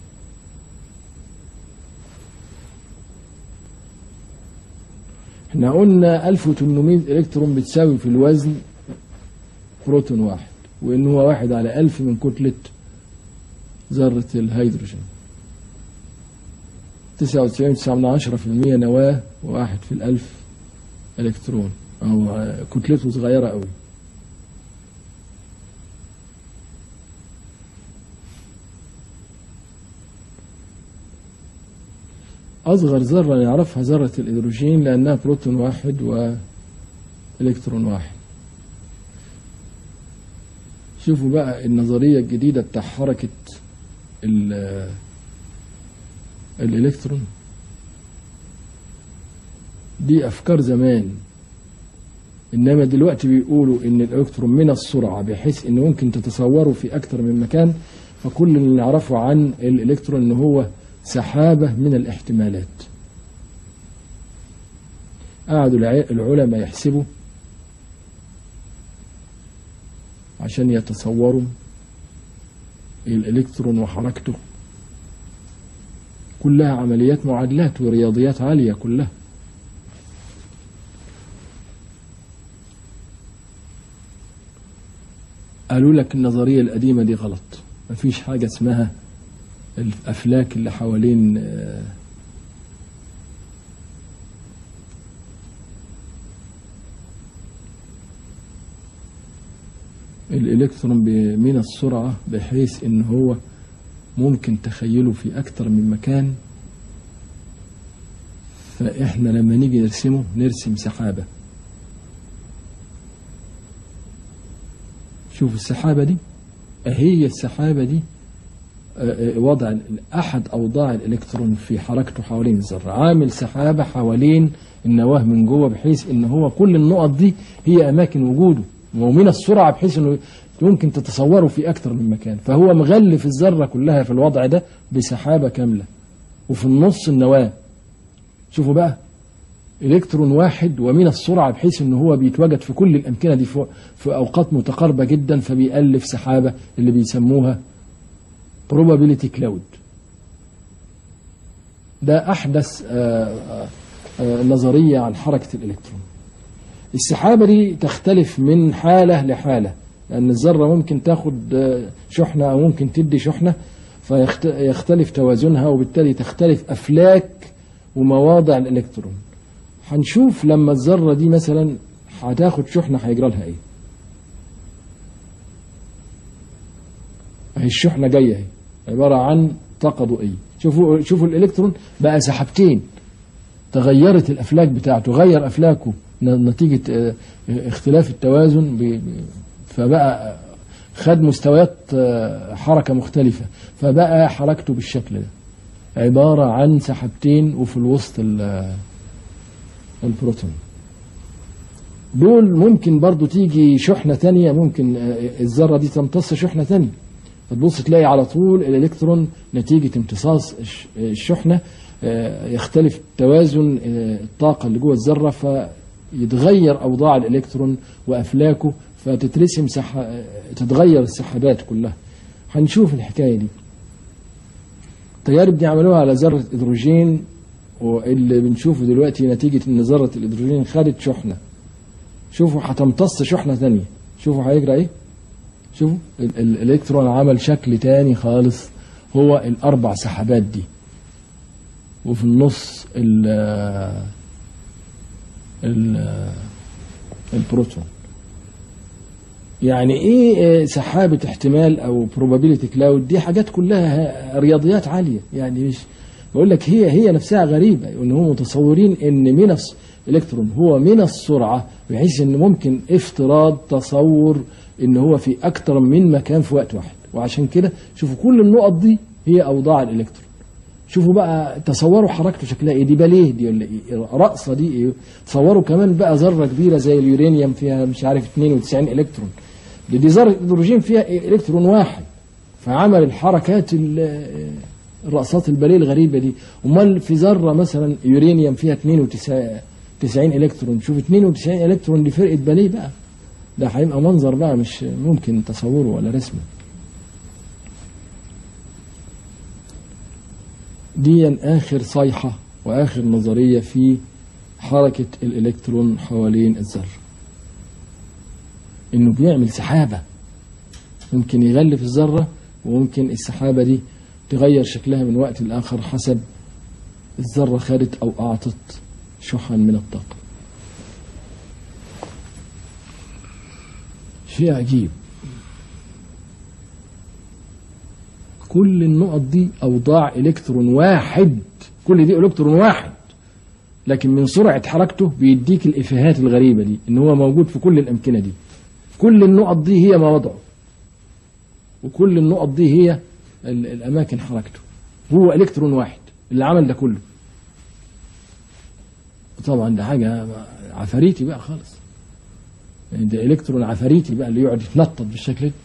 احنا قلنا 1800 الكترون بتساوي في الوزن بروتون واحد وان هو واحد على ألف من كتلة ذرة الهيدروجين 99.9% نواة وواحد في الألف إلكترون أو آه، كتلته صغيرة أوي أصغر ذرة نعرفها ذرة الهيدروجين لأنها بروتون واحد وإلكترون واحد شوفوا بقى النظرية الجديدة بتاع حركة ال- الإلكترون دي أفكار زمان إنما دلوقتي بيقولوا إن الإلكترون من السرعة بحيث إن ممكن تتصوره في أكتر من مكان فكل اللي نعرفه عن الإلكترون إن هو سحابة من الاحتمالات قعدوا الع- العلماء يحسبوا عشان يتصوروا الإلكترون وحركته كلها عمليات معادلات ورياضيات عالية كلها قالوا لك النظرية القديمة دي غلط مفيش حاجة اسمها الأفلاك اللي حوالين آه، الإلكترون ب- من السرعة بحيث إن هو ممكن تخيله في أكتر من مكان فإحنا لما نيجي نرسمه نرسم سحابة شوف السحابة دي أهي السحابة دي آه، آه، وضع ال- أحد أوضاع الإلكترون في حركته حوالين الذرة عامل سحابة حوالين النواة من جوه بحيث إن هو كل النقط دي هي أماكن وجوده ومن السرعة بحيث إنه ممكن تتصوره في أكتر من مكان فهو مغلف الذرة كلها في الوضع ده بسحابة كاملة وفي النص النواة شوفوا بقى الكترون واحد ومن السرعه بحيث ان هو بيتواجد في كل الامكنه دي في, في اوقات متقاربه جدا فبيالف سحابه اللي بيسموها probability cloud ده احدث آه، آه، آه، نظريه عن حركه الالكترون السحابه دي تختلف من حاله لحاله لان الذره ممكن تاخد آه، شحنه او ممكن تدي شحنه فيختلف توازنها وبالتالي تختلف افلاك ومواضع الالكترون هنشوف لما الذره دي مثلا هتاخد شحنه هيجرى لها ايه اهي الشحنه جايه اهي عباره عن طاقه ضوئيه شوفوا شوفوا الالكترون بقى سحابتين تغيرت الافلاك بتاعته غير افلاكه ن- نتيجه آه، آه، اختلاف التوازن ب- ب- فبقى خد مستويات آه، حركه مختلفه فبقى حركته بالشكل ده عباره عن سحابتين وفي الوسط ال- البروتون دول ممكن برضو تيجي شحنة تانية ممكن آه، الذرة دي تمتص شحنة تانية فتبص تلاقي على طول الإلكترون نتيجة امتصاص الش- الشحنة آه، يختلف توازن آه، الطاقة اللي جوه الذرة فيتغير أوضاع الإلكترون وأفلاكه فتترسم سح... آه، تتغير السحابات كلها هنشوف الحكاية دي التجارب دي عملوها على ذرة هيدروجين واللي بنشوفه دلوقتي نتيجة ان ذرة الهيدروجين خدت شحنة شوفوا هتمتص شحنة تانية شوفوا هيجرى ايه شوفوا ال- ال- الالكترون عمل شكل تاني خالص هو الاربع سحابات دي وفي النص ال ال البروتون يعني ايه آه، سحابة احتمال او probability cloud دي حاجات كلها رياضيات عالية يعني مش بقول لك هي هي نفسها غريبة ان هم متصورين ان من الس- الالكترون هو من السرعة بحيث ان ممكن افتراض تصور ان هو في اكتر من مكان في وقت واحد وعشان كده شوفوا كل النقط دي هي اوضاع الالكترون شوفوا بقى تصوروا حركته شكلها ايه دي باليه دي ولا ايه رقصه دي ايه تصوروا كمان بقى ذره كبيره زي اليورانيوم فيها مش عارف 92 الكترون دي, دي ذره هيدروجين فيها الكترون واحد فعمل الحركات ال- الرقصات الباليه الغريبه دي امال في ذره مثلا يورانيوم فيها 92 الكترون شوف 92 الكترون دي فرقه باليه بقى ده هيبقى منظر بقى مش ممكن تصوره ولا رسمه دي آخر صيحة وآخر نظرية في حركة الإلكترون حوالين الذرة إنه بيعمل سحابة ممكن يغلف الذرة وممكن السحابة دي تغير شكلها من وقت لآخر حسب الذرة خدت أو أعطت شحن من الطاقة شيء عجيب كل النقط دي أوضاع إلكترون واحد كل دي إلكترون واحد لكن من سرعة حركته بيديك الإفهات الغريبة دي إن هو موجود في كل الأمكنة دي كل النقط دي هي مواضعه وكل النقط دي هي ال- الأماكن حركته هو إلكترون واحد اللي عمل ده كله طبعا ده حاجة عفاريتي بقى خالص يعني ده إلكترون عفاريتي بقى اللي يقعد يتنطط بالشكل ده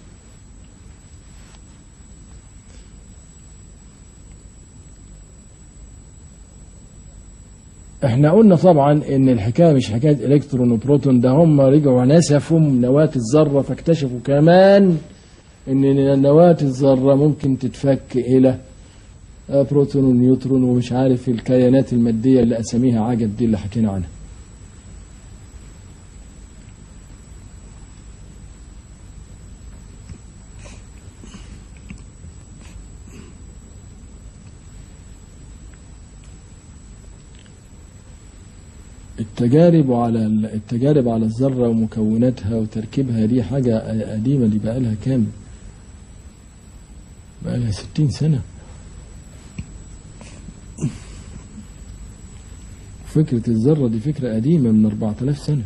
احنا قلنا طبعا ان الحكايه مش حكايه الكترون وبروتون ده هم رجعوا نسفوا نواه الذره فاكتشفوا كمان ان نواه الذره ممكن تتفك الى آه، بروتون ونيوترون ومش عارف الكيانات الماديه اللي اساميها عجب دي اللي حكينا عنها التجارب على التجارب على الذرة ومكوناتها وتركيبها دي حاجة قديمة دي بقالها كام؟ بقالها ستين سنة فكرة الذرة دي فكرة قديمة من 4000 سنة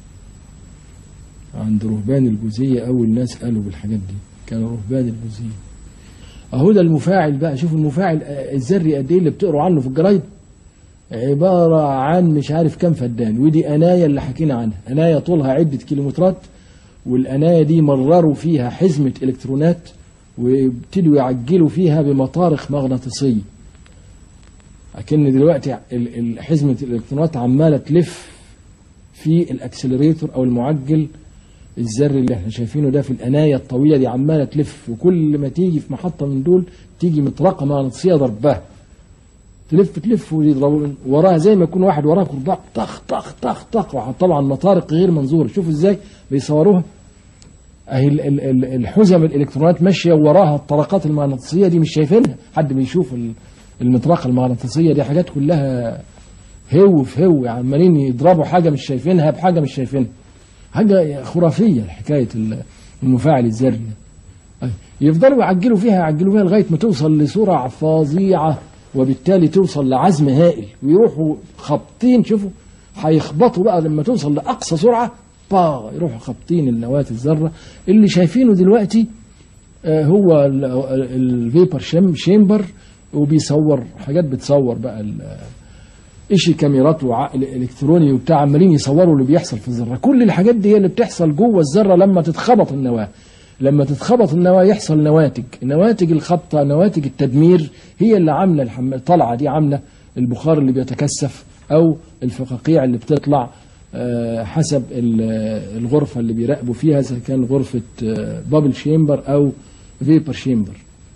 عند رهبان الجوزية أول ناس قالوا بالحاجات دي كانوا رهبان الجوزية أهو ده المفاعل بقى شوفوا المفاعل آه، الذري قد إيه اللي بتقروا عنه في الجرايد عبارة عن مش عارف كم فدان ودي أناية اللي حكينا عنها أناية طولها عدة كيلومترات والأناية دي مرروا فيها حزمة إلكترونات وابتدوا يعجلوا فيها بمطارق مغناطيسية أكن دلوقتي ال- ال- حزمة الإلكترونات عمالة تلف في الأكسلريتور أو المعجل الذري اللي احنا شايفينه ده في الأناية الطويلة دي عمالة تلف وكل ما تيجي في محطة من دول تيجي مطرقة مغناطيسية ضربها تلف تلف ويضربوا وراها زي ما يكون واحد وراه كرباع طخ طخ طخ طخ طبعا مطارق غير منظوره شوفوا ازاي بيصوروها اهي ال- ال- ال- الحزم الالكترونات ماشيه وراها الطرقات المغناطيسيه دي مش شايفينها حد بيشوف ال- المطرقه المغناطيسيه دي حاجات كلها هو في هو عمالين يضربوا حاجه مش شايفينها بحاجه مش شايفينها حاجه خرافيه حكايه ال- المفاعل الذري ده. أي. يفضلوا يعجلوا فيها يعجلوا فيها لغايه ما توصل لسرعه فظيعه وبالتالي توصل لعزم هائل ويروحوا خابطين شوفوا هيخبطوا بقى لما توصل لاقصى سرعه با يروحوا خابطين النواه الذره اللي شايفينه دلوقتي آه، هو ال- ال- الفيبر شيم شيمبر وبيصور حاجات بتصور بقى ال- اشي كاميرات وعقل الكتروني وبتاع عمالين يصوروا اللي بيحصل في الذره كل الحاجات دي هي اللي بتحصل جوه الذره لما تتخبط النواه لما تتخبط النواه يحصل نواتج نواتج الخبطه نواتج التدمير هي اللي عامله الحم... الطلعه دي عامله البخار اللي بيتكثف او الفقاقيع اللي بتطلع آه، حسب ال- الغرفه اللي بيراقبوا فيها اذا كان غرفه بابل شيمبر او فيبر شيمبر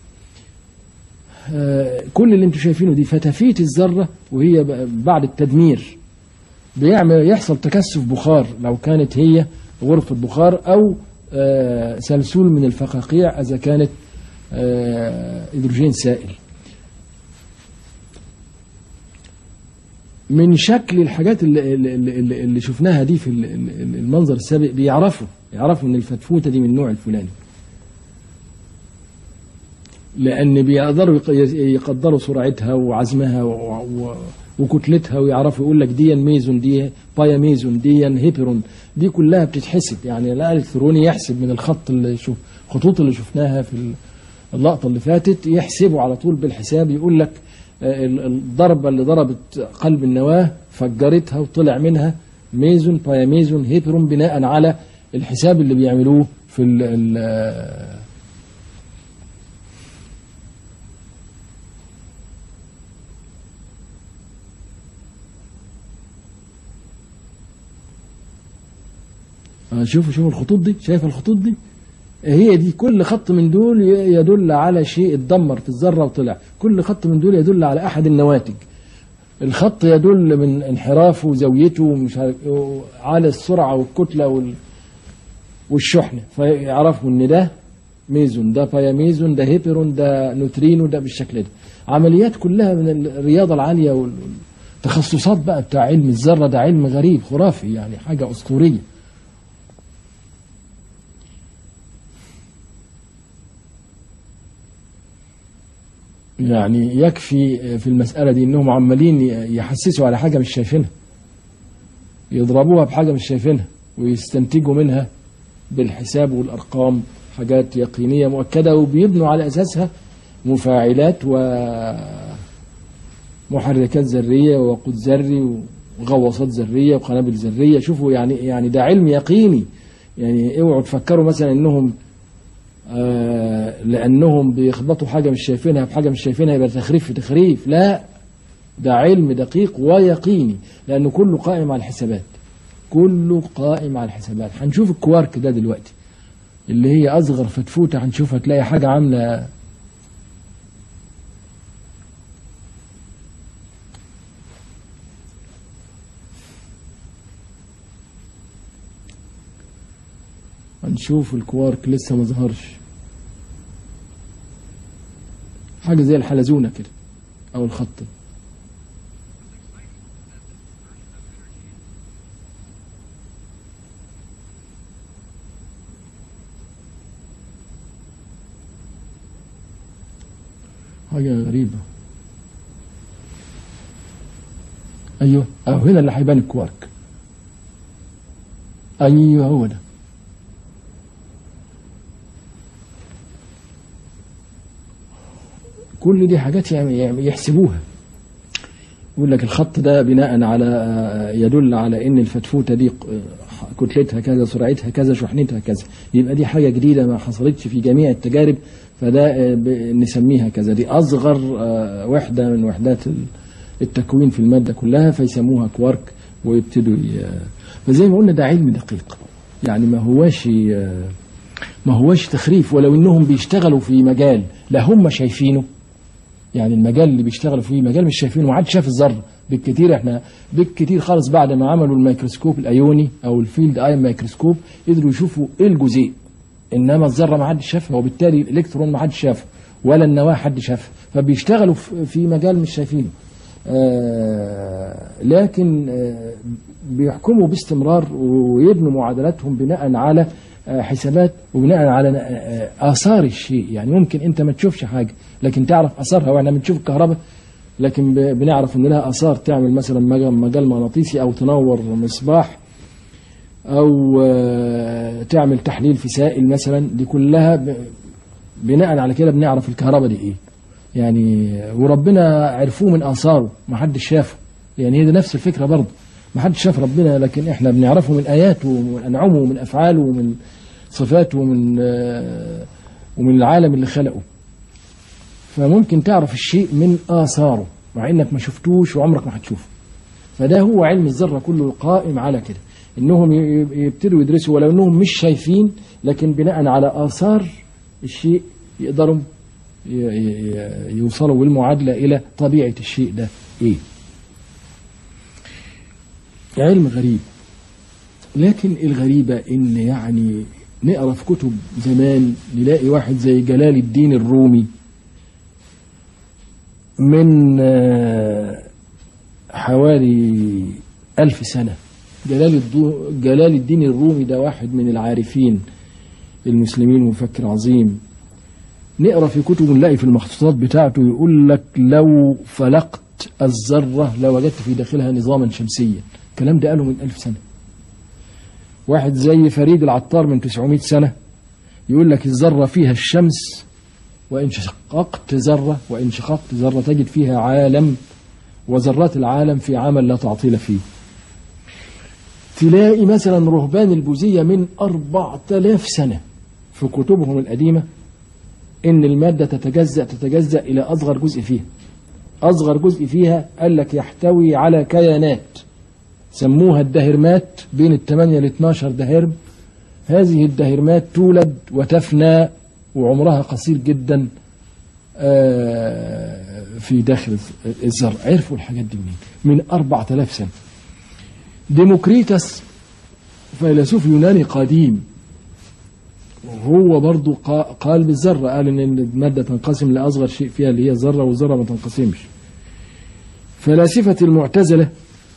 آه، كل اللي انتم شايفينه دي فتافيت الذره وهي ب- بعد التدمير بيعمل يحصل تكثف بخار لو كانت هي غرفه بخار او آه، سلسول من الفقاقيع اذا كانت آه، هيدروجين سائل من شكل الحاجات اللي, اللي, اللي, اللي شفناها دي في ال- ال- المنظر السابق بيعرفوا يعرفوا ان الفتفوته دي من النوع الفلاني لان بيقدروا يق- يقدروا سرعتها وعزمها و- و- وكتلتها ويعرفوا يقول لك دي ميزون دي بايا ميزون دي هيبرون دي كلها بتتحسب يعني الالكتروني يحسب من الخط اللي شوف الخطوط اللي شفناها في اللقطه اللي فاتت يحسبوا على طول بالحساب يقول لك آه، ال- الضربه اللي ضربت قلب النواه فجرتها وطلع منها ميزون باياميزون هيبرون بناء على الحساب اللي بيعملوه في ال ال آه، آه، شوفوا شوفوا الخطوط دي شايف الخطوط دي هي دي كل خط من دول ي- يدل على شيء اتدمر في الذرة وطلع كل خط من دول يدل على أحد النواتج الخط يدل من انحرافه وزاويته ومش عارف إيه على السرعة والكتلة وال والشحنة فيعرفوا ان ده ميزون ده باياميزون ده هيبرون ده نوترينو ده بالشكل ده عمليات كلها من الرياضة العالية والتخصصات بقى بتاع علم الذرة ده علم غريب خرافي يعني حاجة أسطورية يعني يكفي في المسألة دي انهم عمالين يحسسوا على حاجة مش شايفينها يضربوها بحاجة مش شايفينها ويستنتجوا منها بالحساب والأرقام حاجات يقينية مؤكدة وبيبنوا على أساسها مفاعلات ومحركات ذرية ووقود ذري وغواصات ذرية وقنابل ذرية شوفوا يعني يعني ده علم يقيني يعني اوعوا تفكروا مثلا انهم آه لانهم بيخبطوا حاجه مش شايفينها بحاجه مش شايفينها يبقى تخريف في تخريف لا ده علم دقيق ويقيني لانه كله قائم على الحسابات كله قائم على الحسابات هنشوف الكوارك ده دلوقتي اللي هي اصغر فتفوته هنشوفها تلاقي حاجه عامله هنشوف الكوارك لسه ما ظهرش حاجة زي الحلزونة كده أو الخط حاجة غريبة أيوه أهو هنا اللي هيبان الكوارك أيوه هو ده كل دي حاجات يعني يحسبوها يقول لك الخط ده بناء على يدل على ان الفتفوته دي كتلتها كذا سرعتها كذا شحنتها كذا يبقى دي حاجه جديده ما حصلتش في جميع التجارب فده نسميها كذا دي اصغر وحده من وحدات التكوين في الماده كلها فيسموها كوارك ويبتدوا فزي ما قلنا ده علم دقيق يعني ما هواش ما هواش تخريف ولو انهم بيشتغلوا في مجال لا هم شايفينه يعني المجال اللي بيشتغلوا فيه مجال مش شايفينه ما حدش شاف الذره بالكثير احنا بالكثير خالص بعد ما عملوا الميكروسكوب الايوني او الفيلد اي ميكروسكوب قدروا يشوفوا ايه الجزيء انما الذره ما حدش شافها وبالتالي الالكترون ما حدش شافه ولا النواه حد شافها فبيشتغلوا في مجال مش شايفينه آه لكن آه بيحكموا باستمرار ويبنوا معادلاتهم بناء على حسابات وبناء على آثار الشيء يعني ممكن أنت ما تشوفش حاجة لكن تعرف أثرها وإحنا بنشوف الكهرباء لكن بنعرف إن لها آثار تعمل مثلا مجال مغناطيسي أو تنور مصباح أو تعمل تحليل في سائل مثلا دي كلها بناء على كده بنعرف الكهرباء دي إيه يعني وربنا عرفوه من آثاره ما حدش شافه يعني هي دي نفس الفكرة برضه ما حدش شاف ربنا لكن احنا بنعرفه من اياته ومن انعمه ومن افعاله ومن صفاته ومن ومن العالم اللي خلقه فممكن تعرف الشيء من اثاره مع انك ما شفتوش وعمرك ما هتشوفه فده هو علم الذره كله قائم على كده انهم يبتدوا يدرسوا ولو انهم مش شايفين لكن بناء على اثار الشيء يقدروا يوصلوا بالمعادله الى طبيعه الشيء ده ايه علم غريب لكن الغريبة إن يعني نقرا في كتب زمان نلاقي واحد زي جلال الدين الرومي من حوالي ألف سنة جلال, جلال الدين الرومي ده واحد من العارفين المسلمين مفكر عظيم نقرا في كتب نلاقي في المخطوطات بتاعته يقول لك لو فلقت الذرة لوجدت في داخلها نظاما شمسيا الكلام ده قاله من ألف سنة واحد زي فريد العطار من 900 سنة يقول لك الذرة فيها الشمس وإن شققت ذرة وإن شققت ذرة تجد فيها عالم وذرات العالم في عمل لا تعطيل فيه تلاقي مثلا رهبان البوذية من أربعة آلاف سنة في كتبهم القديمة إن المادة تتجزأ تتجزأ إلى أصغر جزء فيها أصغر جزء فيها قال لك يحتوي على كيانات سموها الدهرمات بين الثمانية ل 12 دهرم هذه الدهرمات تولد وتفنى وعمرها قصير جدا آه، في داخل الذر عرفوا الحاجات دي منين من 4000 سنة ديموكريتس فيلسوف يوناني قديم وهو برضو قا- قال بالذرة قال ان المادة تنقسم لأصغر شيء فيها اللي هي الذرة والذرة ما تنقسمش فلاسفة المعتزلة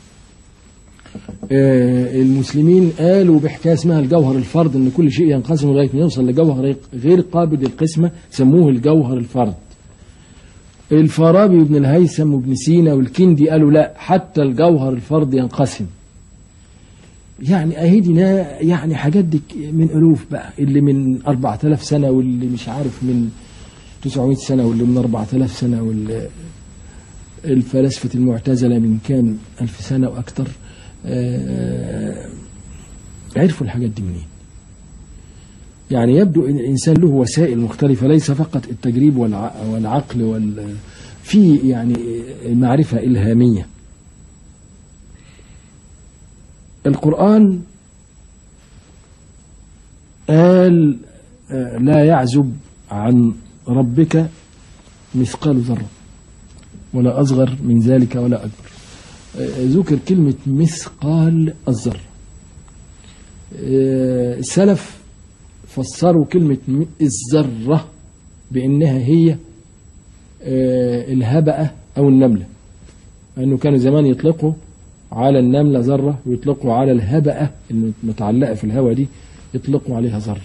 آه، المسلمين قالوا بحكاية اسمها الجوهر الفرد ان كل شيء ينقسم لغاية ما يوصل لجوهر غير قابل للقسمة سموه الجوهر الفرد الفارابي وابن الهيثم وابن سينا والكندي قالوا لا حتى الجوهر الفرد ينقسم يعني اهدنا يعني حاجات دي من الوف بقى اللي من 4000 سنه واللي مش عارف من 900 سنه واللي من 4000 سنه واللي الفلاسفه المعتزله من كام الف سنه واكثر آه، عرفوا الحاجات دي منين يعني يبدو ان الانسان له وسائل مختلفه ليس فقط التجريب والع- والعقل وال في يعني معرفه الهاميه القرآن قال آه، لا يعزب عن ربك مثقال ذرة ولا أصغر من ذلك ولا أكبر آه، ذكر كلمة مثقال الذرة آه، السلف فسروا كلمة م- الذرة بأنها هي آه، الهبأة أو النملة لأنه كانوا زمان يطلقوا على النملة ذرة ويطلقوا على الهبأة المتعلقة في الهواء دي يطلقوا عليها ذرة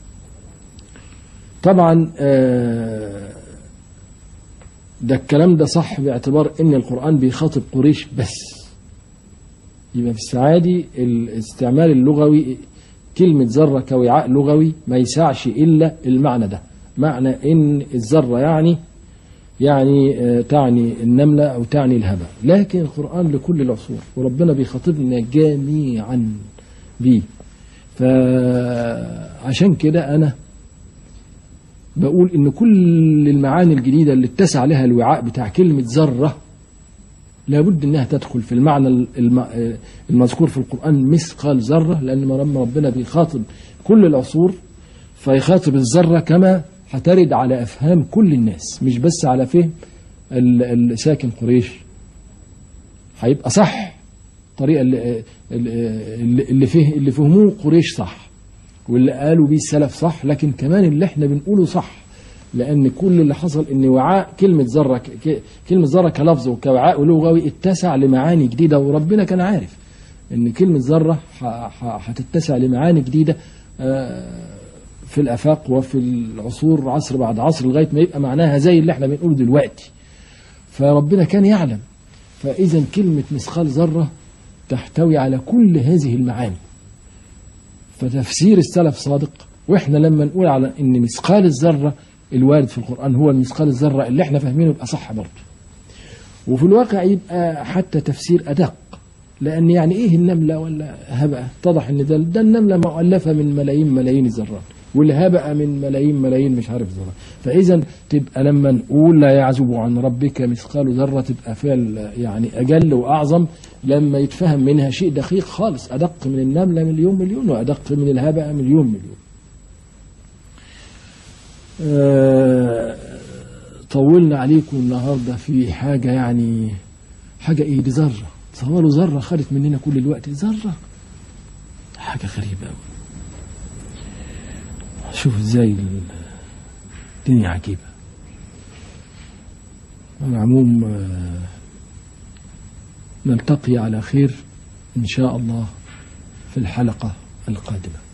طبعا آه، ده الكلام ده صح باعتبار ان القرآن بيخاطب قريش بس يبقى في السعادي الاستعمال اللغوي كلمة ذرة كوعاء لغوي ما يسعش إلا المعنى ده معنى إن الذرة يعني يعني آه، تعني النملة أو تعني الهبة لكن القرآن لكل العصور وربنا بيخاطبنا جميعا بيه فعشان كده أنا بقول إن كل المعاني الجديدة اللي اتسع لها الوعاء بتاع كلمة ذرة لابد انها تدخل في المعنى الم- المذكور في القرآن مثقال ذرة لأن لما ربنا بيخاطب كل العصور فيخاطب الذرة كما هترد على أفهام كل الناس مش بس على فهم ال- الساكن قريش هيبقى صح الطريقة اللي, اللي, اللي, فيه اللي فهموه قريش صح واللي قالوا بيه السلف صح لكن كمان اللي احنا بنقوله صح لأن كل اللي حصل إن وعاء كلمة ذرة ك- ك- كلمة ذرة كلفظ وكوعاء لغوي اتسع لمعاني جديدة وربنا كان عارف إن كلمة ذرة ح- ح- هتتسع لمعاني جديدة آه، في الآفاق وفي العصور عصر بعد عصر لغاية ما يبقى معناها زي اللي احنا بنقوله دلوقتي فربنا كان يعلم فإذا كلمة مثقال ذرة تحتوي على كل هذه المعاني فتفسير السلف صادق واحنا لما نقول على ان مثقال الذره الوارد في القران هو المثقال الذره اللي احنا فاهمينه يبقى صح برضه وفي الواقع يبقى حتى تفسير ادق لان يعني ايه النمله ولا هبأ اتضح ان ده ده النمله مؤلفه من ملايين ملايين الذرات والهبأ من ملايين ملايين مش عارف ذرات فاذا تبقى لما نقول لا يعزب عن ربك مثقال ذره تبقى فعل يعني اجل واعظم لما يتفهم منها شيء دقيق خالص ادق من النمله مليون مليون وادق من الهبأ مليون مليون آه، طولنا عليكم النهارده في حاجه يعني حاجه ايه دي ذره تصوروا ذره خدت مننا كل الوقت ذره حاجه غريبه قوي شوف ازاي الدنيا عجيبه على العموم آه، نلتقي على خير ان شاء الله في الحلقه القادمه